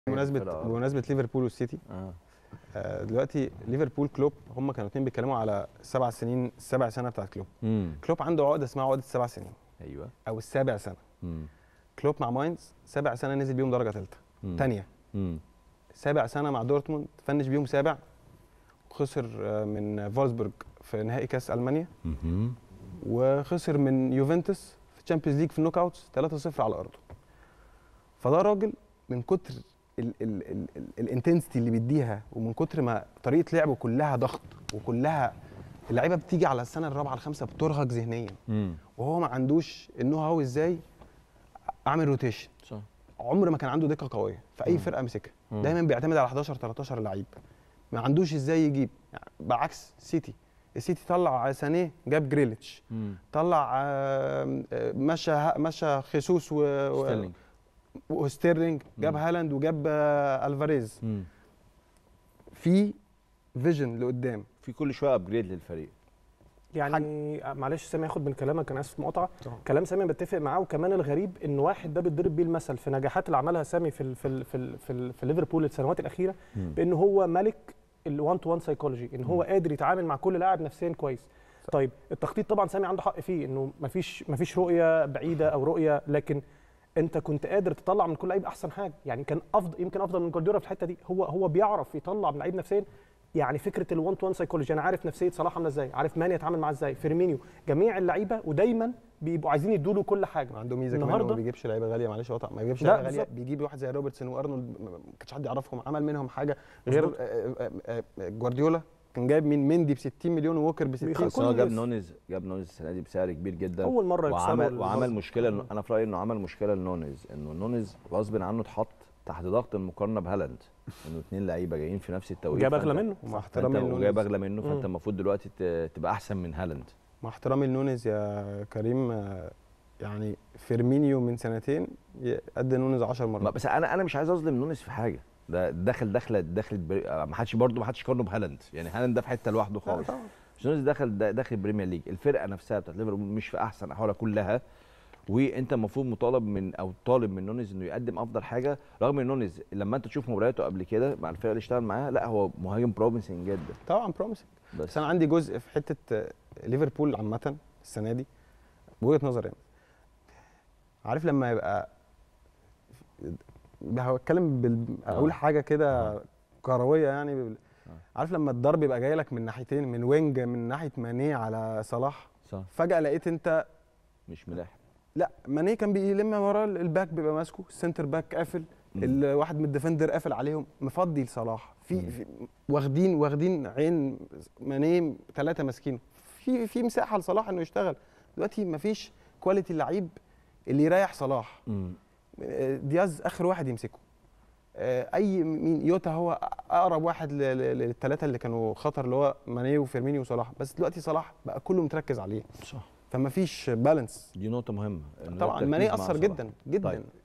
بمناسبه الفرقة. بمناسبه ليفربول والسيتي اه آه، دلوقتي ليفربول كلوب هم كانوا اتنين بيتكلموا على سبع سنين السبع سنه بتاعت كلوب امم كلوب عنده عقده اسمها عقده السبع سنين ايوه او السابع سنه امم كلوب مع ماينز سابع سنه نزل بيهم درجه ثالثه ثانيه امم سابع سنه مع دورتموند فنش بيهم سابع وخسر آه، من فولسبورج في نهائي كاس المانيا مهم. وخسر من يوفنتوس في الشامبيونز ليج في النوك اوتس 3-0 على ارضه فده راجل من كتر الانتنسيتي اللي بيديها ومن كتر ما طريقه لعبه كلها ضغط وكلها اللعيبه بتيجي على السنه الرابعه الخامسه بترهق ذهنيا امم وهو ما عندوش النو هاو ازاي اعمل روتيشن صح عمر ما كان عنده دقه قويه في اي مم. فرقه مسكها مم. دايما بيعتمد على 11 13 لعيب ما عندوش ازاي يجيب يعني بعكس سيتي السيتي طلع سانيه جاب جريليتش امم طلع آم، آه، مشى مشى خيسوس و- و- ستيرلينج وستيرلينج جاب مم. هالاند وجاب آه، الفاريز امم في فيجن لقدام في كل شويه ابجريد للفريق يعني معلش سامي هاخد من كلامك انا اسف مقاطعه طبعا. كلام سامي بتفق معاه وكمان الغريب ان واحد ده بيتضرب بيه المثل في نجاحات اللي عملها سامي في ال في ال في, ال في, ال في ليفربول السنوات الاخيره مم. بان هو ملك ال1 تو 1 سايكولوجي ان هو قادر يتعامل مع كل لاعب نفسيا كويس طيب التخطيط طبعا سامي عنده حق فيه انه مفيش مفيش رؤيه بعيده او رؤيه لكن انت كنت قادر تطلع من كل لعيب احسن حاجه يعني كان افضل يمكن افضل من جوارديولا في الحته دي هو هو بيعرف يطلع من لعيب نفسيا يعني فكره ال1 تو 1 سايكولوجي انا عارف نفسيه صلاح عامله ازاي عارف ماني يتعامل معاه ازاي فيرمينيو جميع اللعيبه ودايما بيبقوا عايزين يدوا له كل حاجه عنده ميزه كمان إنه ما النهاردة- بيجيبش لعيبه غاليه معلش قطع ما بيجيبش لا، لعيبه غاليه بالظبط. بيجيب واحد زي روبرتسون وارنولد ما ما كانش حد يعرفهم عمل منهم حاجه غير مظبوط. آه، آه، آه، آه، جوارديولا كان جايب من مندي ب 60 مليون ووكر ب 60 بيخلص بس هو جاب كويس. نونيز جاب نونيز السنه دي بسعر كبير جدا اول مره يكسروا وعمل وعمل البازل. مشكله انا في رايي انه عمل مشكله لنونيز انه نونيز غصب عنه اتحط تحت ضغط المقارنه بهالاند انه اثنين لعيبه جايين في نفس التوقيت جاب فأنت- اغلى منه مع فأنت- احترامي وجايب لنونيز اغلى منه فانت مم. المفروض دلوقتي ت- تبقى احسن من هالاند مع احترامي لنونيز يا كريم آه، يعني فيرمينيو من سنتين ي- قد نونيز 10 ما- مرات بس انا انا مش عايز اظلم نونيز في حاجه ده دخل دخله دخل بري... ما حدش برضه ما حدش يقارنه بهالاند يعني هالاند ده في حته لوحده لا، خالص طبعاً. مش نونيز دخل دا- داخل البريمير ليج الفرقه نفسها بتاعت ليفربول مش في احسن احوالها كلها وانت المفروض مطالب من او طالب من نونيز انه يقدم افضل حاجه رغم ان نونيز لما انت تشوف مبارياته قبل كده مع الفرقه اللي اشتغل معاها لا هو مهاجم بروميسنج جدا طبعا بروميسنج بس بس انا عندي جزء في حته آه، ليفربول عامه السنه دي بوجهه نظري يعني عارف لما يبقى هتكلم بال... آه. اقول حاجه كده آه. كرويه يعني بال... آه. عارف لما الضرب يبقى جاي لك من ناحيتين من وينج من ناحيه ماني على صلاح صح فجاه لقيت انت مش ملاحق لا ماني كان بيلم وراه الباك بيبقى ماسكه السنتر باك قافل مم. الواحد من الديفندر قافل عليهم مفضي لصلاح في, مم. في واخدين واخدين عين ماني ثلاثه ماسكينه في في مساحه لصلاح انه يشتغل دلوقتي مفيش كواليتي اللعيب اللي يريح صلاح مم. آه، دياز اخر واحد يمسكه آه، اي مين يوتا هو اقرب واحد ل- ل- للثلاثه اللي كانوا خطر اللي هو ماني وفيرمينيو وصلاح بس دلوقتي صلاح بقى كله متركز عليه صح فما فيش بالانس دي نقطه مهمه إنه ده طبعا التركيز ماني مع اثر صلاح. جدا جدا طيب